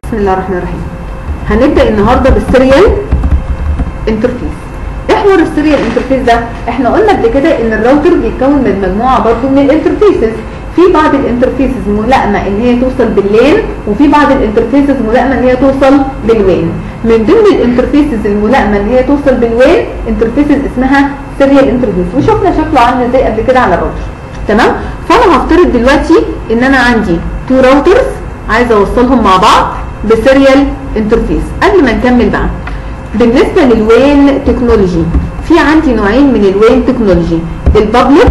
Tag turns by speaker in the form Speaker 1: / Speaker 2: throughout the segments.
Speaker 1: بسم الله الرحمن الرحيم هنبدا النهارده بالسيريال انترفيس ايه حوار السيريال انترفيس ده احنا قلنا قبل كده ان الراوتر بيتكون من مجموعه برضو من الانترفيسز في بعض الانترفيسز ملائمه ان هي توصل باللين وفي بعض الانترفيسز ملائمه ان هي توصل بالوين من ضمن الانترفيسز الملائمه ان هي توصل بالوين انترفيسز اسمها سيريال انترفيس وشفنا شكله عامل ازاي قبل كده على الراوتر تمام فانا هفترض دلوقتي ان انا عندي تو راوترز عايزه اوصلهم مع بعض بسيريال انترفيس قبل ما نكمل بقى بالنسبه للوين تكنولوجي في عندي نوعين من الوين تكنولوجي البابليك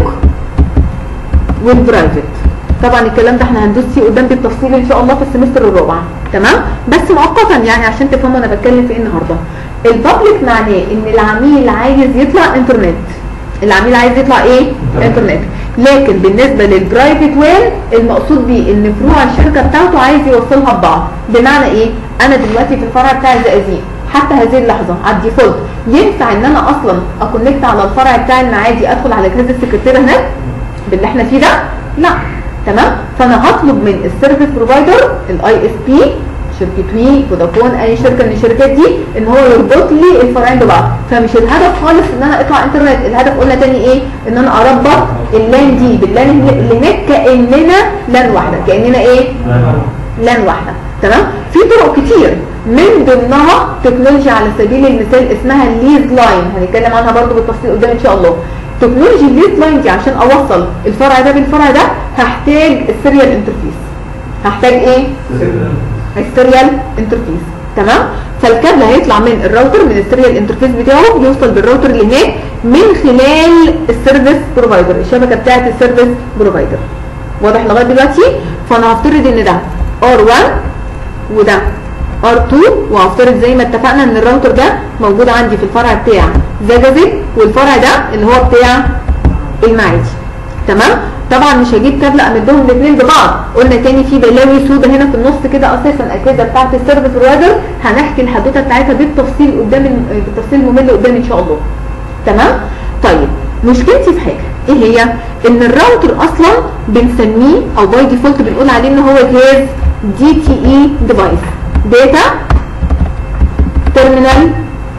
Speaker 1: والبرايفت طبعا الكلام ده احنا هندوس فيه قدام بالتفصيل ان شاء الله في السمستر الرابع تمام بس مؤقتا يعني عشان تفهموا انا بتكلم في ايه النهارده البابليك معناه ان العميل عايز يطلع انترنت العميل عايز يطلع ايه انترنت لكن بالنسبه للبرايفت وين المقصود بيه ان فروع الشركه بتاعته عايز يوصلها ببعض بمعنى ايه انا دلوقتي في الفرع بتاع الزقازيق حتى هذه اللحظه على الديفولت ينفع ان انا اصلا اكونكت على الفرع بتاع المعادي ادخل على جهاز السكرتيره هناك باللي احنا فيه ده لا تمام فانا هطلب من السيرفيس بروفايدر الاي اس بي شركه وي فودافون اي شركه من الشركات دي ان هو يربط لي الفرعين ببعض فمش الهدف خالص ان انا اطلع انترنت الهدف قلنا تاني ايه ان انا اربط اللان دي باللان اللي هناك كاننا لان واحده كاننا ايه لان واحده تمام في طرق كتير من ضمنها تكنولوجيا على سبيل المثال اسمها الليز لاين هنتكلم عنها برضو بالتفصيل قدام ان شاء الله تكنولوجي الليز لاين دي عشان اوصل الفرع ده بالفرع ده هحتاج السيريال انترفيس هحتاج ايه السيريال انترفيس تمام فالكابل هيطلع من الراوتر من السيريال انترفيس بتاعه يوصل بالراوتر اللي هناك من خلال السيرفيس بروفايدر الشبكه بتاعه السيرفيس بروفايدر واضح لغايه دلوقتي فانا هفترض ان ده R1 وده R2 وهفترض زي ما اتفقنا ان الراوتر ده موجود عندي في الفرع بتاع زجاجة والفرع ده اللي هو بتاع المعادي تمام طبعا مش هجيب كابل امدهم الاثنين ببعض قلنا تاني في بلاوي سودا هنا في النص كده اساسا اجهزه بتاعه السيرفيس بروفايدر هنحكي الحدوته بتاعتها بالتفصيل قدام بالتفصيل ممل قدام ان شاء الله تمام طيب مشكلتي في حاجه ايه هي ان الراوتر اصلا بنسميه او باي ديفولت بنقول عليه ان هو جهاز دي تي اي ديفايس داتا تيرمينال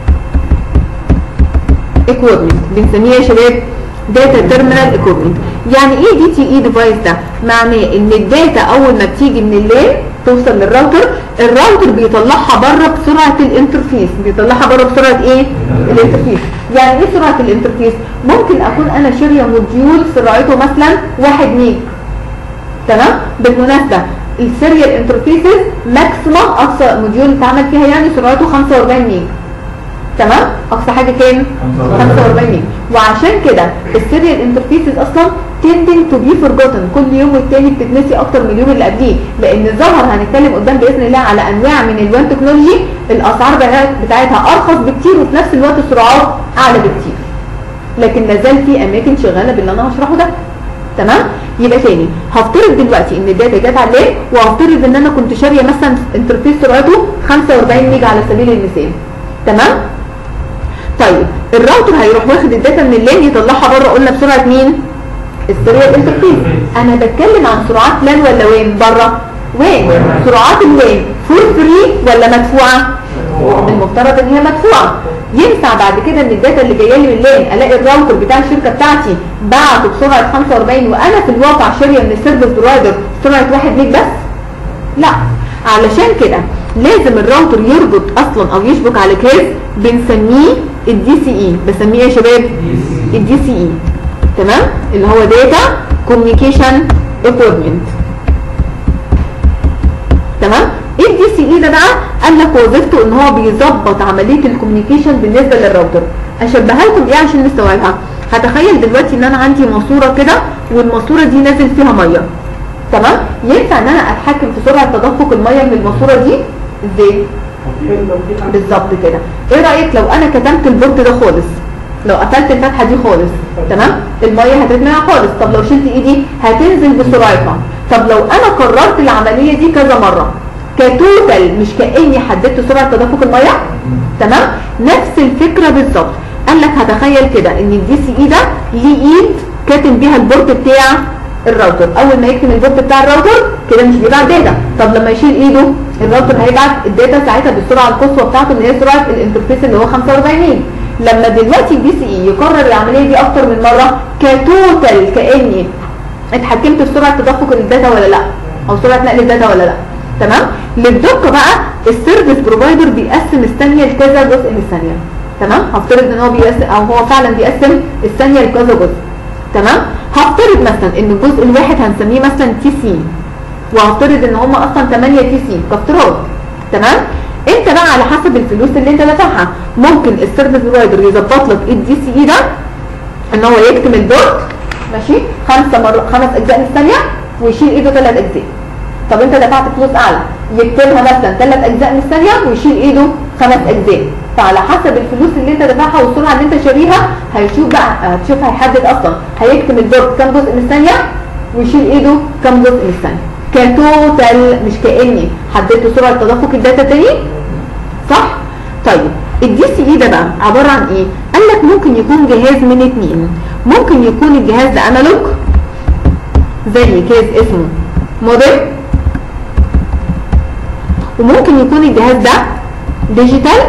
Speaker 1: ايكويبمنت بنسميه يا شباب داتا تيرمينال ايكويبمنت يعني ايه دي تي اي ديفايس ده معناه ان الداتا اول ما بتيجي من اللين توصل للراوتر الراوتر بيطلعها بره بسرعه الانترفيس بيطلعها بره بسرعه ايه الانترفيس يعني ايه سرعه الانترفيس ممكن اكون انا شاريه موديول سرعته مثلا 1 ميج تمام بالمناسبه السيريال انترفيسز ماكسيمم اقصى موديول اتعمل فيها يعني سرعته 45 ميج تمام اقصى حاجه كام 45 ميج وعشان كده السيريال انترفيسز اصلا تندنج تو بي فورجوتن كل يوم والتاني بتتنسي اكتر من اليوم اللي قبليه لان ظهر هنتكلم قدام باذن الله على انواع من الوان تكنولوجي الاسعار بتاعتها ارخص بكتير وفي نفس الوقت السرعات اعلى بكتير لكن لازال في اماكن شغاله باللي انا هشرحه ده تمام يبقى تاني هفترض دلوقتي ان الداتا جت على الليل وهفترض ان انا كنت شاريه مثلا انترفيس سرعته 45 ميجا على سبيل المثال تمام طيب الراوتر هيروح واخد الداتا من اللين يطلعها بره قلنا بسرعه مين السيريال انترفيس انا بتكلم عن سرعات لان ولا وين بره وين سرعات اللين فول فري ولا مدفوعه المفترض ان هي مدفوعه ينفع بعد كده ان الداتا اللي جايه لي من اللين الاقي الراوتر بتاع الشركه بتاعتي بعته بسرعه 45 وانا في الواقع شاريه من السيرفيس بروفايدر سرعه 1 ميج بس لا علشان كده لازم الراوتر يربط اصلا او يشبك على جهاز بنسميه الدي سي اي بسميه يا شباب الدي سي اي تمام اللي هو داتا كوميونيكيشن ايكويبمنت تمام ايه الدي سي اي ده بقى قال لك وظيفته ان هو بيظبط عمليه الكوميونيكيشن بالنسبه للراوتر اشبهها لكم ايه عشان نستوعبها هتخيل دلوقتي ان انا عندي ماسوره كده والماسوره دي نازل فيها ميه تمام ينفع ان انا اتحكم في سرعه تدفق الميه من الماسوره دي ازاي بالظبط كده ايه رايك لو انا كتمت البورت ده خالص لو قفلت الفتحه دي خالص تمام الميه هتتمنع خالص طب لو شلت ايدي هتنزل بسرعتها طب لو انا كررت العمليه دي كذا مره كتوتال مش كاني حددت سرعه تدفق الميه تمام نفس الفكره بالظبط قال لك هتخيل كده ان الدي سي اي ده ليه ايد كاتم بيها البورت بتاع الراوتر اول ما يكتم البورت بتاع الراوتر كده مش بيبعت داتا طب لما يشيل ايده الراوتر هيبعت الداتا ساعتها بالسرعه القصوى بتاعته اللي هي سرعه الانترفيس اللي هو 45 لما دلوقتي الدي سي اي يكرر العمليه دي اكتر من مره كتوتال كاني اتحكمت في سرعه تدفق الداتا ولا لا او سرعه نقل الداتا ولا لا تمام للدقه بقى السيرفيس بروفايدر بيقسم الثانيه لكذا جزء من الثانيه تمام هفترض ان هو بيقسم او هو فعلا بيقسم الثانيه لكذا جزء تمام هفترض مثلا ان الجزء الواحد هنسميه مثلا تي سي وهفترض ان هم اصلا 8 تي سي كافتراض تمام انت بقى على حسب الفلوس اللي انت دافعها ممكن السيرفيس بروفايدر يظبط لك الدي سي اي ده ان هو يكتم البورت ماشي خمسه مر... خمس اجزاء من الثانيه ويشيل ايده ثلاث اجزاء طب انت دفعت فلوس اعلى يكتبها مثلا ثلاث اجزاء من الثانيه ويشيل ايده خمس اجزاء فعلى حسب الفلوس اللي انت دافعها والسرعه اللي انت شاريها هيشوف بقى هتشوف هيحدد اصلا هيكتم البورت كام جزء من الثانيه ويشيل ايده كام جزء من الثانيه كتوتال مش كاني حددت سرعه تدفق الداتا تاني صح طيب الدي سي اي ده بقى عباره عن ايه قال لك ممكن يكون جهاز من اتنين ممكن يكون الجهاز ده انالوج زي كيس اسمه موديل وممكن يكون الجهاز ده ديجيتال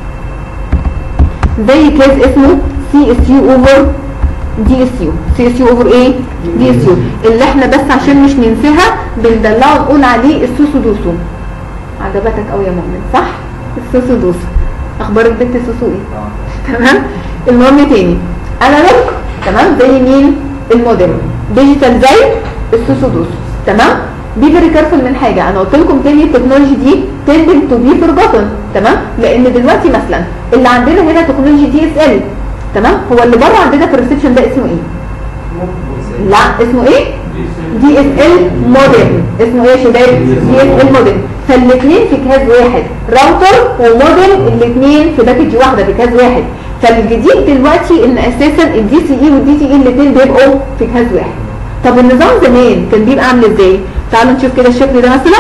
Speaker 1: زي كيس اسمه سي اس يو اوفر دي اس يو سي اس يو اوفر ايه دي اس يو اللي احنا بس عشان مش ننساها بندلعه نقول عليه السوسو دوسو عجبتك قوي يا مؤمن صح السوسو دوسو اخبار البنت السوسو ايه تمام المهم تاني انالوج تمام زي مين الموديل ديجيتال زي السوسو دوسو تمام بي فيري كارفول من حاجه انا قلت لكم تاني التكنولوجي دي تندل تو بي فورجوتن تمام لان دلوقتي مثلا اللي عندنا هنا تكنولوجي دي اس ال تمام هو اللي بره عندنا في الريسبشن ده اسمه ايه لا اسمه ايه دي اس ال موديل اسمه ايه يا شباب دي اس ال موديل فالاثنين في جهاز واحد راوتر وموديل الاثنين في باكج واحده في جهاز واحد فالجديد دلوقتي ان اساسا الدي سي اي والدي تي اي الاثنين بيبقوا في جهاز واحد طب النظام زمان كان بيبقى عامل ازاي تعالوا نشوف كده الشكل ده مثلا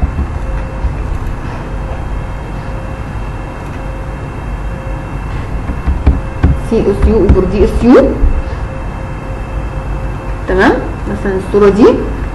Speaker 1: سي اس يو اوفر دي اس يو تمام مثلا الصوره دي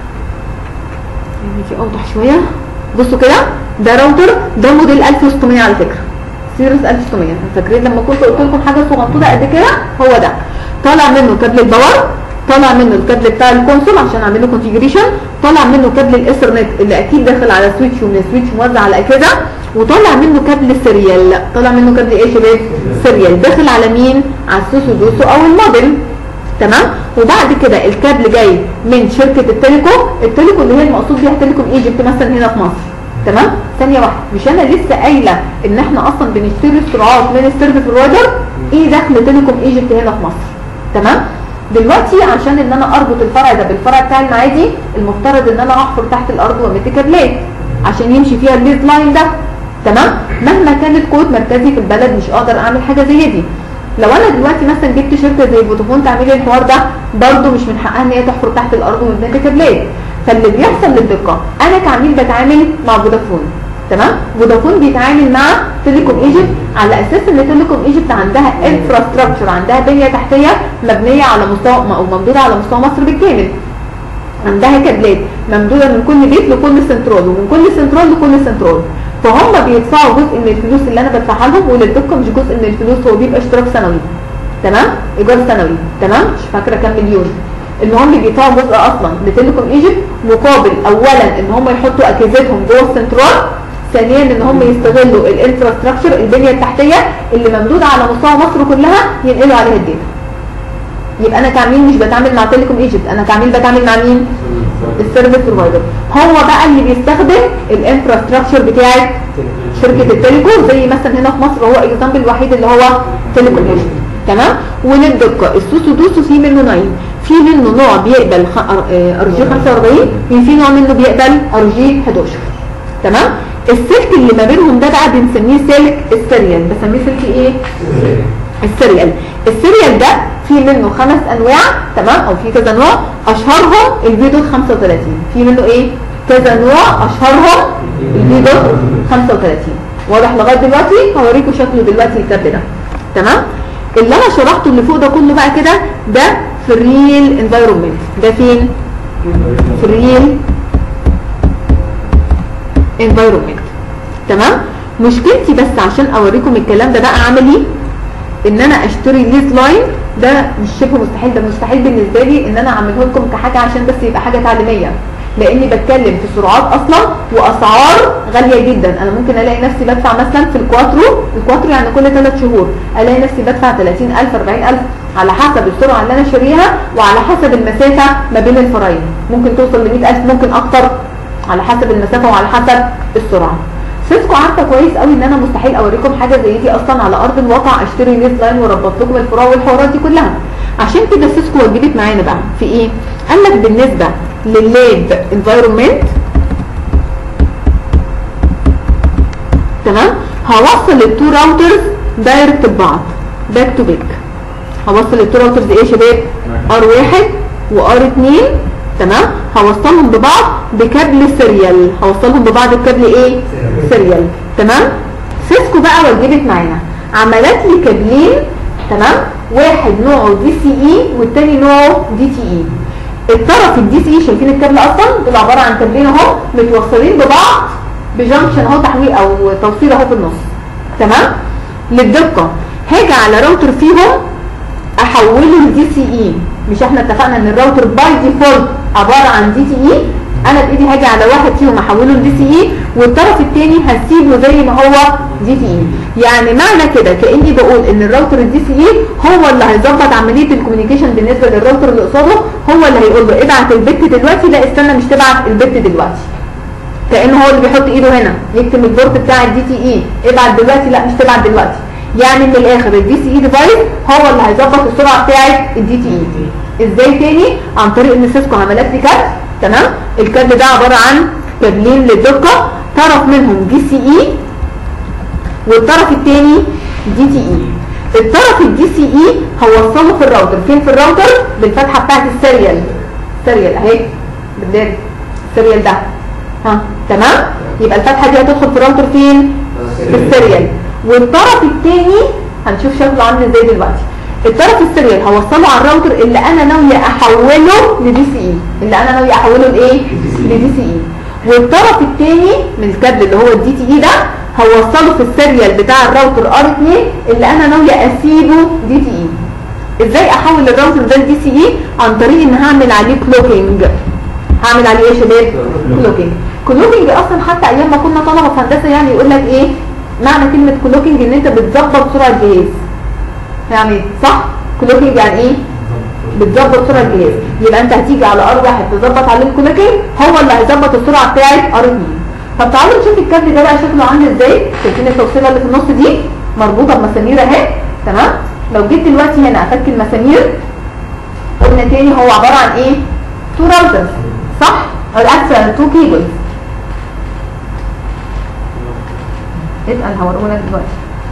Speaker 1: يعني دي اوضح شويه بصوا كده ده راوتر ده موديل 1600 على فكره سيريس 1600 فاكرين لما كنت قلت لكم حاجه صغنطوطه قد كده هو ده طالع منه كابل الباور طالع منه الكابل بتاع الكونسول عشان اعمل له كونفيجريشن طالع منه كابل الايثرنت اللي اكيد داخل على سويتش ومن السويتش موزع على كده وطالع منه كابل سيريال طالع منه كابل ايه يا شباب سيريال داخل على مين على السوسو دوسو او الموديل تمام وبعد كده الكابل جاي من شركه التليكو التليكو اللي هي المقصود بيها تليكوم ايجيبت مثلا هنا في مصر تمام ثانيه واحده مش انا لسه قايله ان احنا اصلا بنشتري السرعات من السيرفيس بروفايدر ايه دخل تليكوم ايجيبت هنا في مصر تمام دلوقتي عشان ان انا اربط الفرع ده بالفرع بتاع المعادي المفترض ان انا احفر تحت الارض وامد كابلات عشان يمشي فيها الليد لاين ده تمام مهما كانت كود مركزي في البلد مش اقدر اعمل حاجه زي دي لو انا دلوقتي مثلا جبت شركه زي فودافون تعمل لي الحوار ده برده مش من حقها ان هي تحفر تحت الارض ومد كابلات فاللي بيحصل للدقه انا كعميل بتعامل مع فودافون تمام فودافون بيتعامل مع تيليكوم ايجيبت على اساس ان تيليكوم ايجيبت عندها انفراستراكشر عندها بنيه تحتيه مبنيه على مستوى او ممدوده على مستوى مصر بالكامل عندها كابلات ممدوده من كل بيت لكل سنترال ومن كل سنترال لكل سنترال فهم بيدفعوا جزء من الفلوس اللي انا بدفعها لهم وللدقه مش جزء من الفلوس هو بيبقى اشتراك سنوي تمام ايجار سنوي تمام مش فاكره كام مليون المهم بيدفعوا جزء اصلا لتيليكوم ايجيبت مقابل اولا ان هم يحطوا اجهزتهم جوه السنترال ثانيا ان هم يستغلوا الانفراستراكشر البنيه التحتيه اللي ممدوده على مستوى مصر كلها ينقلوا عليها الداتا يبقى انا كعميل مش بتعامل مع تيليكوم ايجيبت انا كعميل بتعامل مع مين السيرفيس بروفايدر هو بقى اللي بيستخدم الانفراستراكشر بتاعت شركه التليكوم زي مثلا هنا في مصر هو الاكزامبل الوحيد اللي هو تيليكوم ايجيبت تمام وللدقه السوسو دوسو في منه نوعين في منه نوع بيقبل ار جي 45 وفي نوع منه بيقبل ار جي 11 تمام السلك اللي ما بينهم ده بقى بنسميه سلك السيريال بسميه سلك ايه السيريال السيريال ده في منه خمس انواع تمام او في كذا نوع اشهرهم الفيدو 35 في منه ايه كذا نوع اشهرهم الفيدو 35 واضح لغايه دلوقتي هوريكم شكله دلوقتي الكابل ده تمام اللي انا شرحته اللي فوق ده كله بقى كده ده في الريل انفايرمنت ده فين في الريل environment تمام مشكلتي بس عشان اوريكم الكلام ده بقى عملي ان انا اشتري ليز لاين ده مش شبه مستحيل ده مستحيل بالنسبه لي ان انا اعمله لكم كحاجه عشان بس يبقى حاجه تعليميه لاني بتكلم في سرعات اصلا واسعار غاليه جدا انا ممكن الاقي نفسي بدفع مثلا في الكواترو الكواترو يعني كل ثلاث شهور الاقي نفسي بدفع 30000 40000 على حسب السرعه اللي انا شاريها وعلى حسب المسافه ما بين الفرعين ممكن توصل ل 100000 ممكن اكتر على حسب المسافه وعلى حسب السرعه سيسكو عارفه كويس قوي ان انا مستحيل اوريكم حاجه زي دي اصلا على ارض الواقع اشتري ليز لاين واربط لكم الفروع والحوارات دي كلها عشان كده سيسكو وجبت معانا بقى في ايه قال لك بالنسبه لللاب انفايرمنت تمام هوصل التو راوترز دايركت ببعض باك تو باك هوصل التو راوترز ايه يا شباب ار واحد وار اتنين تمام هوصلهم ببعض بكابل سيريال هوصلهم ببعض بكابل ايه سيريال تمام سيسكو بقى وجبت معانا عملت لي كابلين تمام واحد نوعه دي سي اي والتاني نوعه دي تي اي الطرف الدي سي اي شايفين الكابل اصلا دول عباره عن كابلين اهو متوصلين ببعض بجنكشن اهو تحويل او توصيل اهو في النص تمام للدقه هاجي على راوتر فيهم احوله لدي سي اي مش احنا اتفقنا ان الراوتر باي ديفولت عباره عن دي تي اي انا بايدي هاجي على واحد فيهم احوله لدي سي اي والطرف الثاني هسيبه زي ما هو دي تي اي يعني معنى كده كاني بقول ان الراوتر الدي سي اي هو اللي هيظبط عمليه الكوميونيكيشن بالنسبه للراوتر اللي قصاده هو اللي هيقول له ابعت البت دلوقتي لا استنى مش تبعت البت دلوقتي كانه هو اللي بيحط ايده هنا يكتب البورت بتاع الدي تي اي ابعت دلوقتي لا مش تبعت دلوقتي يعني من الاخر الدي سي اي ديفايس هو اللي هيظبط السرعه بتاعه الدي تي اي ازاي تاني عن طريق ان سيسكو عملت لي كارت تمام الكابل ده عباره عن كابلين للدقه طرف منهم دي سي اي والطرف الثاني دي تي اي الطرف الدي سي اي هوصله في الراوتر فين في الراوتر بالفتحه بتاعت السيريال السيريال اهي بالدال السيريال ده ها تمام يبقى الفتحه دي هتدخل في الراوتر فين في السيريال والطرف الثاني هنشوف شكله عامل ازاي دلوقتي الطرف السيريال هوصله على الراوتر اللي انا ناويه احوله لدي سي اي اللي انا ناويه احوله لايه لدي سي اي والطرف الثاني من الكابل اللي هو الدي تي اي ده هوصله في السيريال بتاع الراوتر ار 2 اللي انا ناويه اسيبه دي تي اي ازاي احول الراوتر ده لدي سي اي عن طريق ان هعمل عليه كلوكينج هعمل عليه ايه يا شباب كلوكينج كلوكينج اصلا حتى ايام ما كنا طلبه في هندسه يعني يقول لك ايه معنى كلمه كلوكينج ان انت بتظبط سرعه الجهاز يعني صح كلوكينج يعني ايه بتظبط سرعه الجهاز يبقى انت هتيجي على ار واحد تظبط عليه الكلوكينج هو اللي هيظبط السرعه بتاعت ار 2 طب تعالوا نشوف الكابل ده بقى شكله عامل ازاي شايفين التوصيله اللي في النص دي مربوطه بمسامير اهي تمام لو جيت دلوقتي هنا افك المسامير قلنا تاني هو عباره عن ايه تو راوترز صح او العكس تو كيبلز اسال هوريه لك دلوقتي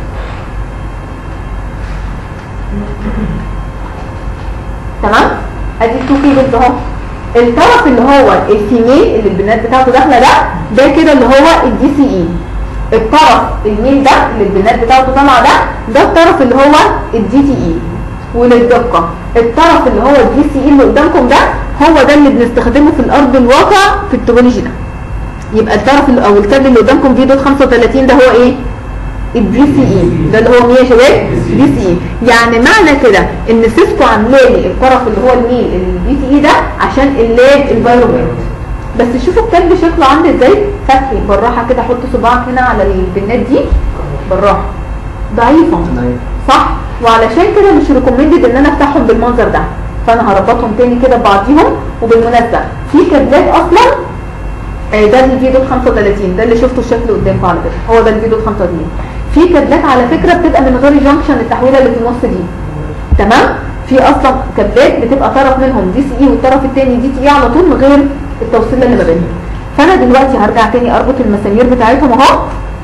Speaker 1: تمام ادي التو كيبلز اهو الطرف اللي هو الفيميل اللي البنات بتاعته داخله ده ده كده اللي هو الدي سي اي الطرف الميل ده اللي البنات بتاعته طالعه ده ده الطرف اللي هو الدي تي اي وللدقه الطرف اللي هو الدي سي اي اللي قدامكم ده هو ده اللي بنستخدمه في الارض الواقع في التوبولوجي ده يبقى الطرف اللي- او الكابل اللي قدامكم فيه دوت 35 ده هو ايه الدي سي اي ده اللي هو مين يا شباب دي سي اي يعني معنى كده ان سيسكو عامله لي الطرف اللي هو الميل الدي سي اي ده عشان اللاب انفايرمنت بس شوفوا الكلب شكله عامل ازاي فتحي بالراحه كده حط صباعك هنا على البنات دي بالراحه ضعيفه صح وعلشان كده مش ريكومندد ان انا افتحهم بالمنظر ده فانا هربطهم تاني كده ببعضيهم وبالمناسبه في كابلات اصلا آه، ده الفيديو 35 ده اللي شفته الشكل قدامكم على فكره هو ده الفيديو 35 في كابلات على فكره بتبقى من غير جنكشن التحويله اللي في النص دي تمام في اصلا كابلات بتبقى طرف منهم دي سي اي والطرف الثاني دي تي اي على طول من غير التوصيل اللي ما بينهم فانا دلوقتي هرجع تاني اربط المسامير بتاعتهم اهو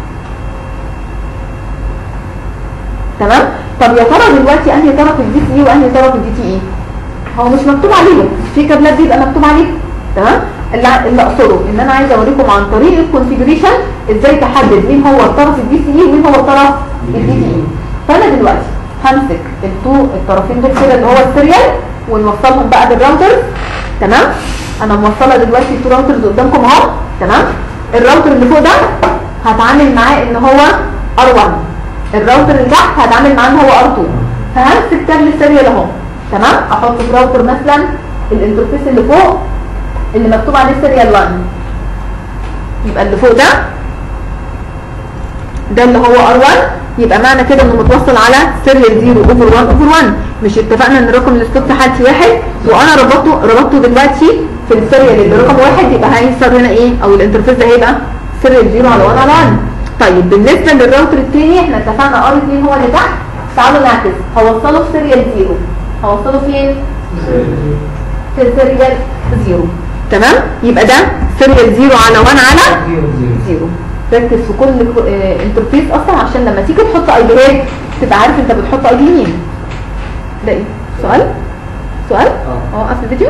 Speaker 1: تمام طب يا ترى دلوقتي انهي طرف الدي سي اي وانهي طرف الدي تي اي هو مش مكتوب عليهم في كابلات بيبقى مكتوب عليهم تمام اللي اللي اقصده ان انا عايزه اوريكم عن طريق الكونفيجريشن ازاي تحدد مين هو الطرف الدي سي اي ومين هو الطرف الدي تي اي فانا دلوقتي همسك التو الطرفين دول كده اللي هو السيريال ونوصلهم بقى بالراوتر تمام انا موصله دلوقتي تو راوترز قدامكم اهو تمام الراوتر اللي فوق ده هتعامل معاه ان هو ار1 الراوتر اللي تحت هتعامل معاه ان هو ار2 فهمسك كابل السيريال اهو تمام احط في راوتر مثلا الانترفيس اللي فوق اللي مكتوب عليه سيريال 1 يبقى اللي فوق ده ده اللي هو ار1 يبقى معنى كده انه متوصل على سيريال 0 اوفر 1 اوفر 1 مش اتفقنا ان رقم الستوب في حالتي واحد وانا ربطته ربطته دلوقتي في السيريال اللي رقم واحد يبقى هيصير هنا ايه او الانترفيس ده هيبقى سيريال 0 على 1 على 1 طيب بالنسبه للراوتر الثاني احنا اتفقنا ار 2 هو اللي تحت تعالوا نعكس هوصله في سيريال 0 هوصله فين؟ في سيريال 0 تمام يبقى ده سيريال 0 على 1 على 0 ركز في كل اه انترفيس اصلا عشان لما تيجي تحط اي بي هيد تبقى عارف انت بتحط اي بي مين ده ايه سؤال سؤال اه اوقف الفيديو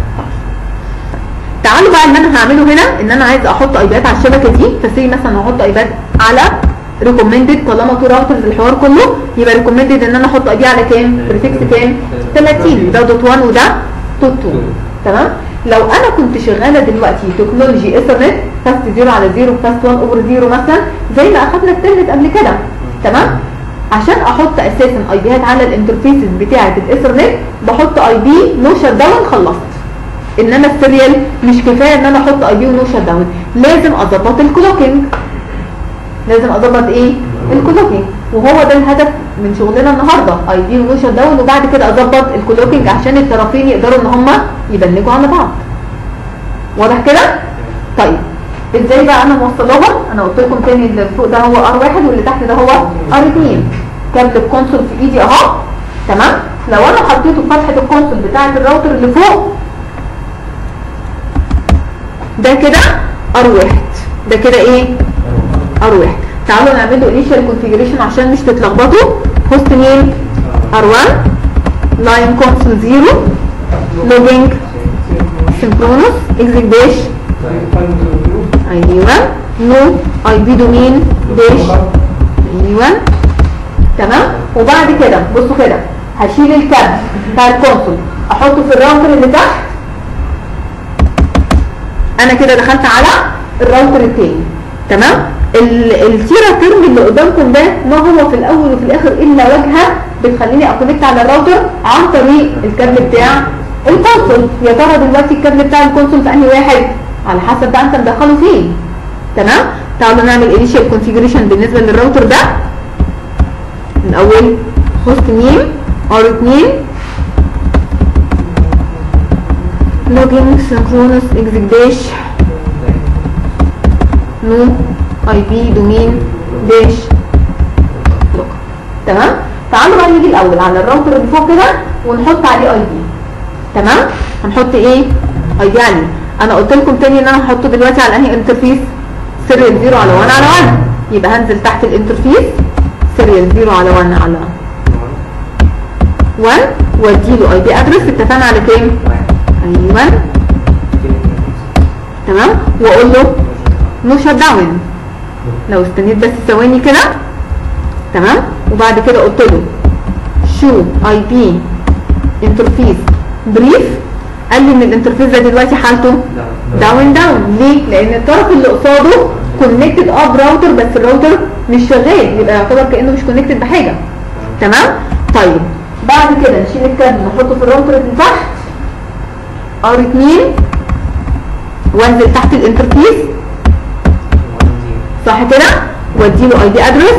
Speaker 1: تعالوا بقى اللي انا هعمله هنا ان انا عايز احط ايباد على الشبكه دي فسي مثلا هحط ايباد على ريكومندد طالما تو راوترز الحوار كله يبقى ريكومندد ان انا احط اي بي على كام بريفكس كام 30 ده دوت 1 وده دوت 2 تمام لو انا كنت شغاله دلوقتي تكنولوجي ايثرنت فاست 0 على 0 فاست 1 اوفر 0 مثلا زي ما اخدنا الترنت قبل كده تمام عشان احط اساسا اي بيات على الانترفيسز بتاعه الايثرنت بحط اي بي نو شت داون خلصت انما السيريال مش كفايه ان انا احط اي بي ونو شت داون لازم اظبط الكلوكينج لازم اظبط ايه الكلوكينج وهو ده الهدف من شغلنا النهارده اي بي ونو شت داون وبعد كده اظبط الكلوكينج عشان الطرفين يقدروا ان هم يبلغوا على بعض واضح كده طيب ازاي بقى انا موصلاهم انا قلت لكم تاني اللي فوق ده هو ار واحد واللي تحت ده هو ار 2 كابل الكونسول في ايدي اهو تمام لو انا حطيته في فتحه الكونسول بتاعه الراوتر اللي فوق ده كده ار واحد ده كده ايه ار واحد تعالوا نعمل له انيشال كونفيجريشن عشان مش تتلخبطوا هوست مين ار 1 لاين كونسول 0 لوجينج سينكرونس اكزيت داش ايوه نو اي بي دومين داش ايوه تمام وبعد كده بصوا كده هشيل الكابل بتاع الكونسول احطه في الراوتر اللي تحت انا كده دخلت على الراوتر التاني تمام التيرا ترم اللي قدامكم ده ما هو في الاول وفي الاخر الا واجهه بتخليني اكونكت على الراوتر عن طريق الكابل بتاع الكونسول يا ترى دلوقتي الكابل بتاع الكونسول في انهي واحد على حسب بقى انت مدخله فين تمام تعالوا نعمل انيشال كونفيجريشن بالنسبه للراوتر ده الاول هوست نيم ار 2 لوجينج سينكرونس اكزيت داش نو اي بي دومين داش لوك تمام تعالوا بقى نيجي الاول على الراوتر اللي فوق كده ونحط عليه اي بي تمام هنحط ايه اي بي عليه انا قلت لكم تاني ان انا هحطه دلوقتي على انهي انترفيس سيريال 0 على 1 على 1 يبقى هنزل تحت الانترفيس سيريال 0 على 1 على 1 واديله اي بي ادرس اتفقنا على كام ايوه تمام واقول له نو شت داون لو استنيت بس ثواني كده تمام وبعد كده قلت له شو اي بي انترفيس بريف قال لي ان الانترفيس ده دلوقتي حالته داون داون ليه لان الطرف اللي قصاده كونكتد اه براوتر بس الراوتر مش شغال يبقى يعتبر كانه مش كونكتد بحاجه تمام طيب بعد كده نشيل الكابل نحطه في الراوتر اللي تحت ار 2 وانزل تحت الانترفيس صح كده واديله اي دي ادرس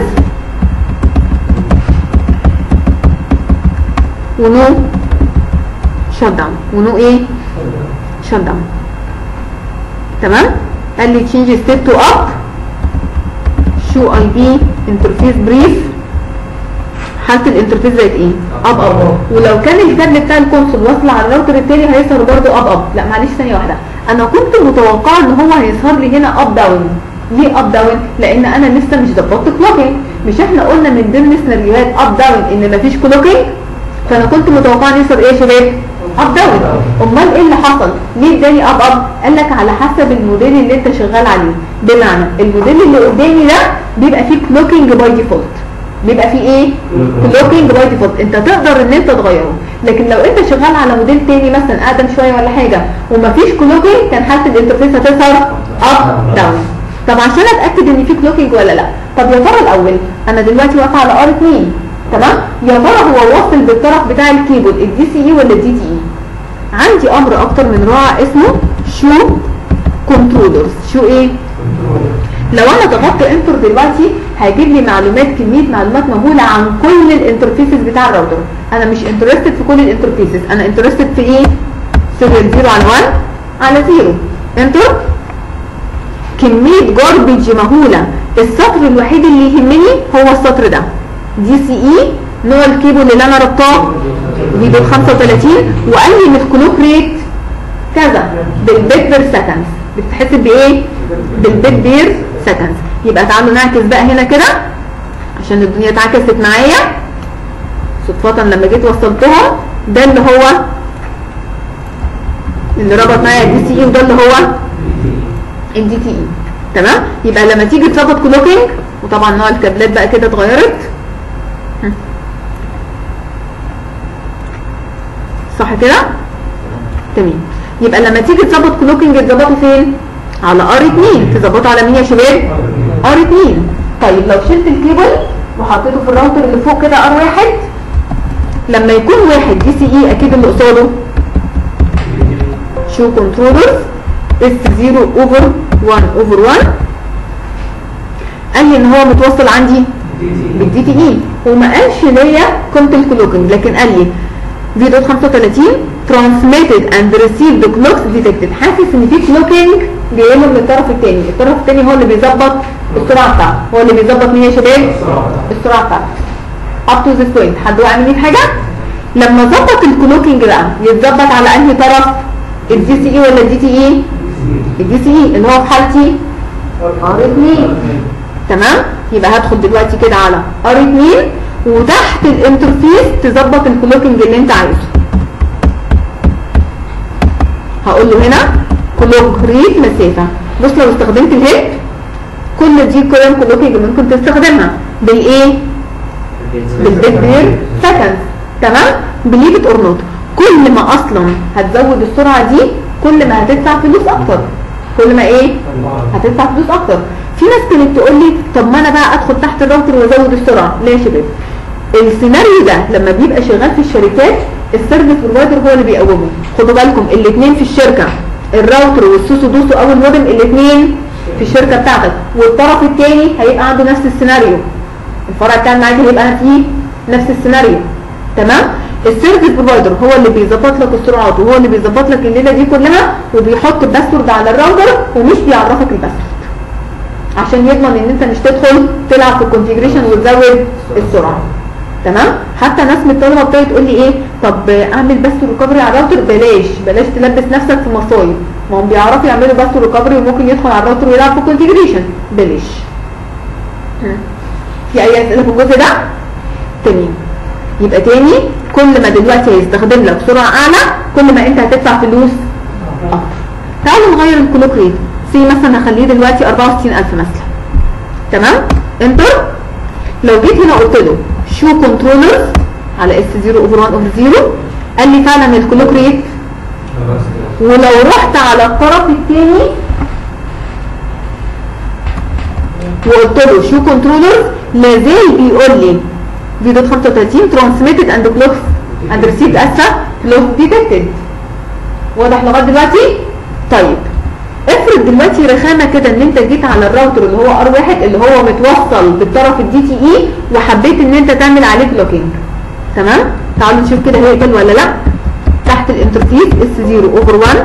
Speaker 1: ونو شت داون ونو ايه شت داون تمام قال لي تشينج ستيب تو اب شو اي بي انترفيس بريف حاله الانترفيس بقت ايه اب اب ولو كان الكابل بتاع الكونسول واصل على الراوتر التاني هيظهر برضه اب اب لا معلش ثانيه واحده انا كنت متوقعه ان هو هيظهر لي هنا اب داون ليه اب داون لان انا لسه مش ظبطت كلوكينج مش احنا قلنا من ضمن سيناريوهات اب داون ان مفيش كلوكينج فانا كنت متوقعه ان يحصل ايه يا شباب اب داون امال ايه اللي حصل ليه اداني اب اب قال لك على حسب الموديل اللي انت شغال عليه بمعنى الموديل اللي قدامي ده بيبقى فيه كلوكينج باي ديفولت بيبقى فيه ايه كلوكينج باي ديفولت انت تقدر ان انت تغيره لكن لو انت شغال على موديل تاني مثلا اقدم شويه ولا حاجه ومفيش كلوكينج كان حاله الانترفيس هتظهر اب داون طب عشان اتاكد ان في كلوكينج ولا لا طب يا ترى الاول انا دلوقتي واقفه على ار 2 تمام يا ترى هو واصل بالطرف بتاع الكيبورد الدي سي اي ولا الدي تي اي عندي امر اكتر من رائع اسمه شو كنترولرز شو ايه لو انا ضغطت انتر دلوقتي هيجيب لي معلومات كميه معلومات مهوله عن كل الانترفيسز بتاع الراوتر انا مش انترستد في كل الانترفيسز انا انترستد في ايه سيريال 0 على 1 على 0 انتر كميه جاربج مهوله السطر الوحيد اللي يهمني هو السطر ده دي سي اي نوع الكيبل اللي انا ربطاه فيديو 35 وقال لي ان الكلوك ريت كذا بالبيت بير سكند بتتحسب بايه بالبيت بير سكند يبقى تعالوا نعكس بقى هنا كده عشان الدنيا اتعكست معايا صدفة لما جيت وصلتها ده اللي هو اللي ربط معايا الدي سي اي وده اللي هو الدي تي اي تمام يبقى لما تيجي تظبط كلوكينج وطبعا نوع الكابلات بقى كده اتغيرت صح كده تمام يبقى لما تيجي تظبط كلوكينج تظبطه فين على ار 2 تظبطه على مين يا شباب ار 2 طيب لو شلت الكيبل وحطيته في الراوتر اللي فوق كده ار 1 لما يكون واحد دي سي اي اكيد اللي قصاده شو كنترولر اس 0 اوفر 1 اوفر 1 قال لي ان هو متوصل عندي بالدي تي اي وما قالش ليا كنت الكلوكينج لكن قال لي في دوت 35 transmitted and received clocks detected حاسس ان في كلوكينج جاي له من الطرف الثاني الطرف الثاني هو اللي بيظبط السرعه بتاعته هو اللي بيظبط مين يا شباب السرعه بتاعته up to this point حد واقع مني في حاجه لما ظبط الكلوكينج بقى يتظبط على انهي طرف الدي سي اي ولا الدي تي اي الدي سي اي اللي هو في حالتي ار 2 تمام يبقى هدخل دلوقتي كده على ار 2 وتحت الانترفيس تظبط الكلوكينج اللي انت عايزه هقول له هنا كلوك ريد مسافه بص لو استخدمت الهيد كل دي قيم كلوكينج ممكن تستخدمها بالايه بالبيت بير سكند تمام بليفت اور نوت كل ما اصلا هتزود السرعه دي كل ما هتدفع فلوس اكتر كل ما ايه هتدفع فلوس اكتر في ناس كانت تقول لي طب ما انا بقى ادخل تحت الراوتر وازود السرعه ليه يا شباب السيناريو ده لما بيبقى شغال في الشركات السيرفيس بروفايدر هو اللي بيقومه خدوا بالكم الاثنين في الشركه الراوتر والسوسو دوسو او المودم الاثنين في الشركه بتاعتك والطرف الثاني هيبقى عنده نفس السيناريو الفرع بتاع المعالج هيبقى فيه نفس السيناريو تمام السيرفيس بروفايدر هو اللي بيظبط لك السرعات وهو اللي بيظبط لك الليله دي كلها وبيحط الباسورد على الراوتر ومش بيعرفك الباسورد عشان يضمن ان انت مش تدخل تلعب في الكونفيجريشن وتزود السرعه تمام حتى ناس من الطلبه ابتدت تقول لي ايه طب اعمل بس ريكفري على الراوتر بلاش بلاش تلبس نفسك في مصايب ما هم بيعرفوا يعملوا بس ريكفري وممكن يدخل على الراوتر ويلعب في الكونفيجريشن بلاش في اي اسئله في الجزء ده تمام يبقى تاني كل ما دلوقتي هيستخدم لك سرعه اعلى كل ما انت هتدفع فلوس اكتر تعالوا نغير الكلوك ريت سي مثلا هخليه دلوقتي 64000 مثلا تمام انتر لو جيت هنا قلت له شو كنترولرز على اس 0 اوفر 1 اوفر 0 قال لي فعلا الكلوك ريت ولو رحت على الطرف الثاني وقلت له شو كنترولرز لازال بيقول لي فيديو 35 ترانسميتد اند كلوك اند ريسيفد اسا كلوك ديتكتد واضح لغايه دلوقتي طيب افرض دلوقتي رخامه كده ان انت جيت على الراوتر اللي هو ار واحد اللي هو متوصل بالطرف الدي تي اي وحبيت ان انت تعمل عليه كلوكينج تمام تعالوا نشوف كده هيقبل ولا لا تحت الانترفيس اس 0 اوفر 1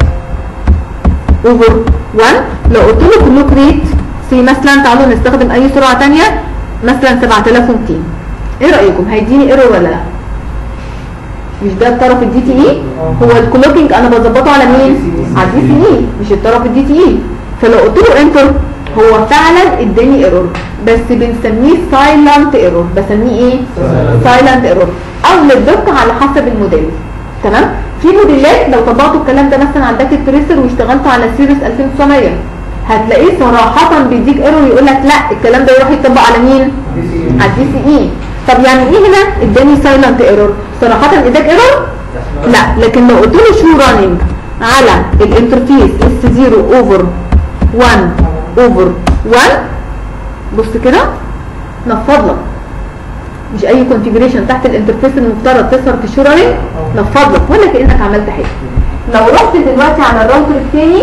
Speaker 1: اوفر 1 لو قلت له كلوك ريت سي مثلا تعالوا نستخدم اي سرعه ثانيه مثلا 7200 ايه رايكم هيديني ايرور ولا لا مش ده الطرف الدي تي اي هو الكلوكينج انا بظبطه على مين على الدي تي اي مش الطرف الدي تي اي فلو قلت له انتر هو فعلا اداني ايرور بس بنسميه سايلنت ايرور بسميه ايه سايلنت ايرور او للدقه على حسب الموديل تمام في موديلات لو طبقتوا الكلام ده مثلا على الباكيت تريسر واشتغلتوا على سيريس 2900 هتلاقيه صراحه بيديك ايرور يقول لك لا الكلام ده يروح يطبق على مين على الدي سي اي طب يعني ايه هنا اداني سايلنت ايرور صراحه اداك ايرور لا لكن لو قلت له شو راننج على الانترفيس اس 0 اوفر 1 اوفر 1 بص كده نفض لك مش اي كونفيجريشن تحت الانترفيس المفترض تظهر في شو راننج نفض لك ولا كانك عملت حاجه لو رحت دلوقتي على الراوتر الثاني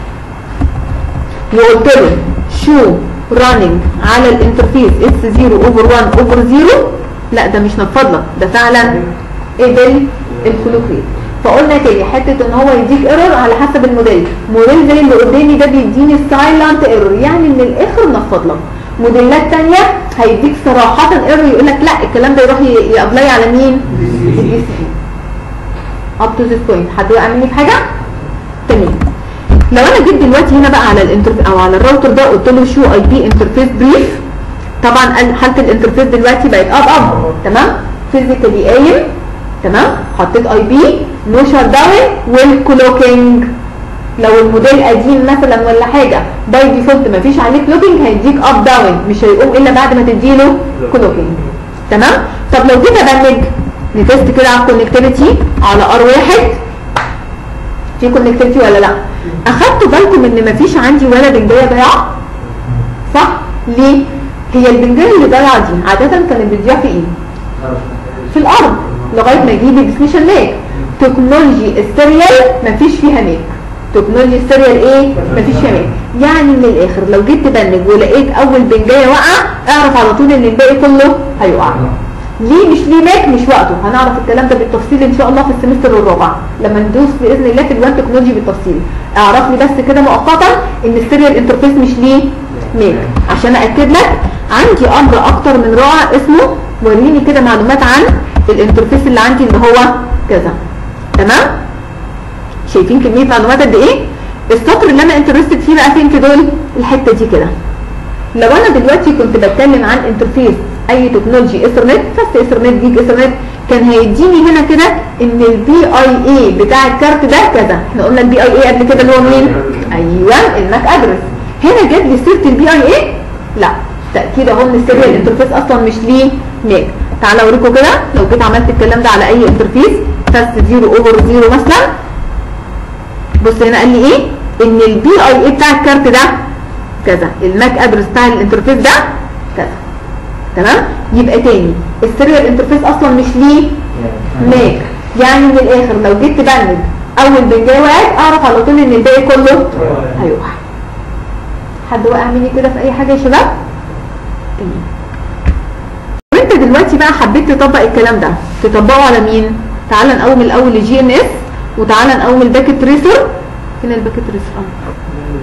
Speaker 1: وقلت له شو راننج على الانترفيس اس 0 اوفر 1 اوفر 0 لا ده مش نفض لك ده فعلا قبل الكلوك ريت فقلنا تاني حته ان هو يديك ايرور على حسب الموديل موديل زي اللي قدامي ده بيديني سايلنت ايرور يعني من الاخر نفض لك موديلات تانية هيديك صراحة ايرور يقول لك لا الكلام ده يروح يابلاي على مين؟ الدي سي اب تو ذيس بوينت حد وقع مني في حاجة؟ تمام لو انا جيت دلوقتي هنا بقى على الانتر او على الراوتر ده قلت له شو اي بي انترفيس بريف طبعا حاله الانترفيس دلوقتي بقت اب اب تمام فيزيكالي قايم تمام حطيت اي بي نو شات داون والكلوكينج لو الموديل قديم مثلا ولا حاجه باي ديفولت مفيش عليه كلوكينج هيديك اب داون مش هيقوم الا بعد ما تديله كلوكينج تمام طب لو جيت ابنج نتست كده على الكونكتيفيتي على ار واحد في كونكتيفيتي ولا لا اخدتوا بالكم ان مفيش عندي ولا بنجايه ضايعه صح ليه هي البنجايه اللي ضايعه دي عاده كانت بتضيع في ايه في الارض لغايه ما يجيب الديسميشن ماك تكنولوجي السيريال مفيش فيها ماك تكنولوجي السيريال ايه مفيش فيها ماك يعني من الاخر لو جيت تبنج ولقيت اول بنجايه وقع اعرف على طول ان الباقي كله هيقع ليه مش ليه ماك مش وقته هنعرف الكلام ده بالتفصيل ان شاء الله في السمستر الرابع لما ندوس باذن الله في الوان تكنولوجي بالتفصيل اعرف لي بس كده مؤقتا ان السيريال انترفيس مش ليه ماك عشان اكد لك عندي امر اكتر من رائع اسمه وريني كده معلومات عن الانترفيس اللي عندي اللي هو كذا تمام شايفين كميه معلومات قد ايه السطر اللي انا انترستد فيه بقى فين في دول الحته دي كده لو انا دلوقتي كنت بتكلم عن انترفيس اي تكنولوجي ايثرنت فاست ايثرنت جيج ايثرنت كان هيديني هنا كده ان البي اي اي بتاع الكارت ده كذا احنا قلنا البي اي اي قبل كده اللي هو مين ايوه الماك ادرس هنا جاب لي سيره البي اي اي لا تاكيد اهو ان السيريال انترفيس اصلا مش ليه ماك تعالى اوريكم كده لو جيت عملت الكلام ده على اي انترفيس فاست زيرو اوفر زيرو مثلا بص هنا قال لي ايه ان البي اي اي بتاع الكارت ده كذا الماك ادرس بتاع الانترفيس ده كذا تمام يبقى تاني السيريال انترفيس اصلا مش ليه ماك يعني من الاخر لو جيت تبند اول بنجايه وقعت اعرف على طول ان الباقي كله هيقع حد وقع مني كده في اي حاجه يا شباب تمام وانت دلوقتي بقى حبيت تطبق الكلام ده تطبقه على مين تعال نقوم الاول الجي ان اس وتعال نقوم الباكيت تريسر فين الباكيت تريسر اه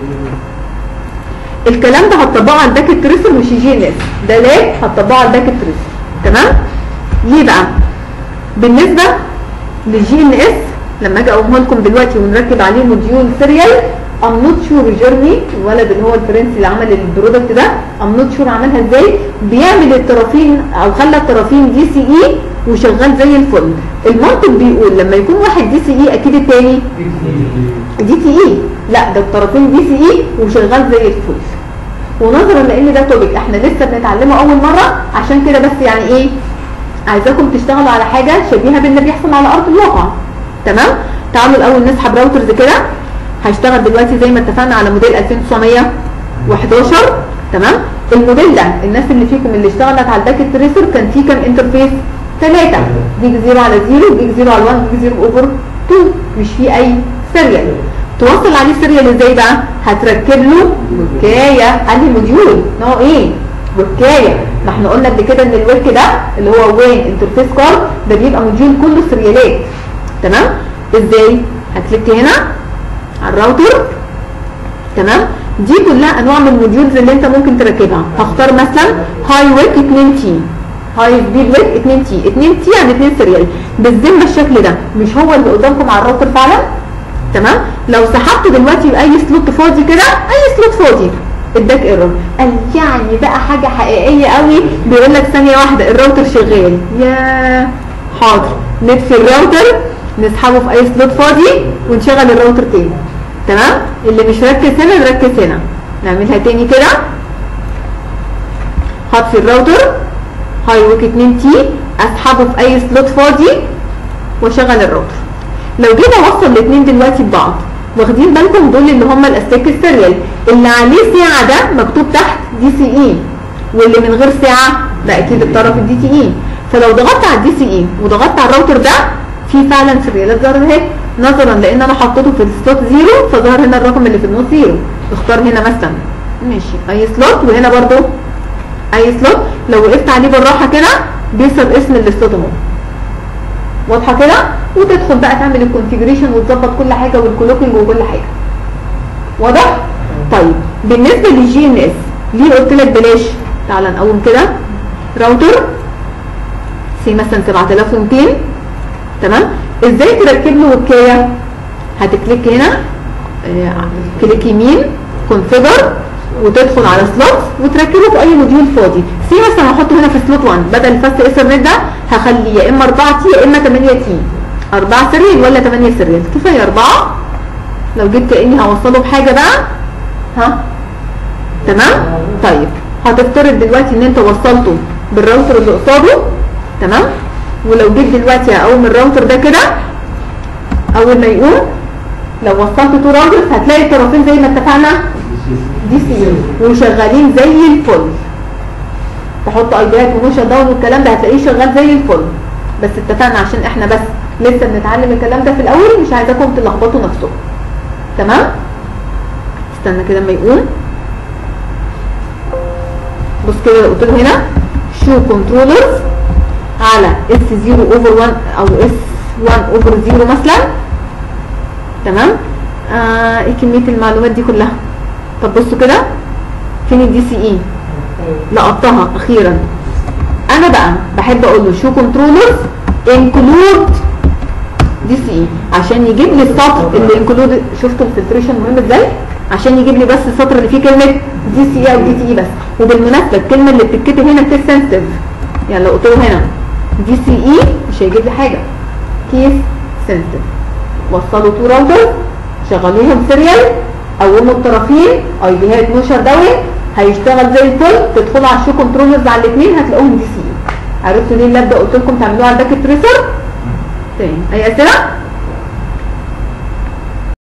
Speaker 1: الكلام ده هتطبقه على الباكيت تريسر مش الجي ان اس ده ليه هتطبقه على الباكيت تريسر تمام ليه بقى بالنسبه للجي ان اس لما اجي اقومه لكم دلوقتي ونركب عليه موديول سيريال ام نوت شور جيرني الولد اللي هو الفرنسي اللي عمل البرودكت ده ام نوت شور عملها ازاي بيعمل الطرفين او خلى الطرفين دي سي اي وشغال زي الفل المنطق بيقول لما يكون واحد دي سي اي اكيد التاني دي سي اي لا ده الطرفين دي سي اي وشغال زي الفل ونظرا لان ده توبيك احنا لسه بنتعلمه اول مره عشان كده بس يعني ايه عايزاكم تشتغلوا على حاجه شبيهه باللي بيحصل على ارض الواقع تمام تعالوا الاول نسحب راوترز كده هشتغل دلوقتي زي ما اتفقنا على موديل 2911 تمام الموديل ده الناس اللي فيكم اللي اشتغلت على الباكيت تريسر كان فيه كام انترفيس ثلاثة جيج زيرو على زيرو جيج زيرو على 1 جيج زيرو اوفر 2 مش فيه اي سيريال توصل عليه سيريال ازاي بقى هتركب له بكايه قال لي موديول نوع ايه بكايه ما احنا قلنا قبل كده ان الورك ده اللي هو وين انترفيس كارد ده بيبقى موديول كله سيريالات تمام ازاي هتكليك هنا على الراوتر تمام دي كلها انواع من الموديولز اللي انت ممكن تركبها هختار مثلا هاي ويك 2 تي هاي سبيد ويك 2 تي 2 تي يعني 2 سيريال بالذمه الشكل ده مش هو اللي قدامكم على الراوتر فعلا تمام لو سحبت دلوقتي باي سلوت فاضي كده اي سلوت فاضي اداك ايرور قال يعني بقى حاجه حقيقيه قوي بيقول لك ثانيه واحده الراوتر شغال يا حاضر نطفي الراوتر نسحبه في اي سلوت فاضي ونشغل الراوتر تاني تمام اللي مش مركز هنا نركز هنا نعملها تاني كده هطفي الراوتر هاي ويك 2 تي اسحبه في اي سلوت فاضي واشغل الراوتر لو جيت اوصل الاثنين دلوقتي ببعض واخدين بالكم دول اللي هم الاستيك السيريال اللي عليه ساعه ده مكتوب تحت دي سي اي واللي من غير ساعه ده اكيد الطرف الدي تي اي فلو ضغطت على الدي سي اي وضغطت على الراوتر ده في فعلا سيريالات ظهرت اهي نظرا لان انا حطيته في السلوت زيرو فظهر هنا الرقم اللي في النص زيرو اختار هنا مثلا ماشي اي سلوت وهنا برضو اي سلوت لو وقفت عليه بالراحه كده بيظهر اسم السلوت اهو واضحه كده وتدخل بقى تعمل الكونفيجريشن وتظبط كل حاجه والكلوكينج وكل حاجه واضح طيب بالنسبه للجي ان اس ليه قلت لك بلاش تعال نقوم كده راوتر سي مثلا 7200 تمام ازاي تركب له وكايه هتكليك هنا آه، كليك يمين كونفيجر وتدخل على سلوت وتركبه في اي موديول فاضي سي مثلا هحطه هنا في سلوت 1 بدل الفاست ايثرنت ده هخليه يا اما 4 تي يا اما 8 تي 4 سيريال ولا 8 سيريال كفايه 4 لو جيت كاني هوصله بحاجه بقى ها تمام طيب هتفترض دلوقتي ان انت وصلته بالراوتر اللي قصاده تمام ولو جيت دلوقتي اقوم الراوتر ده كده اول ما يقوم لو وصلت تو راوترز هتلاقي الطرفين زي ما اتفقنا دي سي وشغالين زي الفل تحط ايديات ونوشة داون والكلام ده هتلاقيه شغال زي الفل بس اتفقنا عشان احنا بس لسه بنتعلم الكلام ده في الاول مش عايزاكم تلخبطوا نفسكم تمام استنى كده اما يقوم بص كده قلت له هنا شو كنترولرز على اس 0 اوفر 1 او اس 1 اوفر 0 مثلا تمام آه ايه كميه المعلومات دي كلها طب بصوا كده فين الدي سي اي لقطتها اخيرا انا بقى بحب اقول له شو كنترولرز انكلود دي سي اي عشان يجيب لي السطر اللي انكلود شفتوا الفلتريشن مهم ازاي عشان يجيب لي بس السطر اللي فيه كلمه دي سي اي او دي تي اي بس وبالمناسبه الكلمه اللي بتتكتب هنا كيس سنسيتيف يعني لو قلت له هنا دي سي اي مش هيجيب لي حاجه كيس سنسيتيف وصلوا تو راوتر شغلوهم سيريال قوموا الطرفين اي بيهات نوشر داون هيشتغل زي الفل تدخلوا على الشو كنترولرز على الاثنين هتلاقوهم دي سي اي عرفتوا ليه اللاب ده قلت لكم تعملوه على الباكت تريسر تاني اي اسئله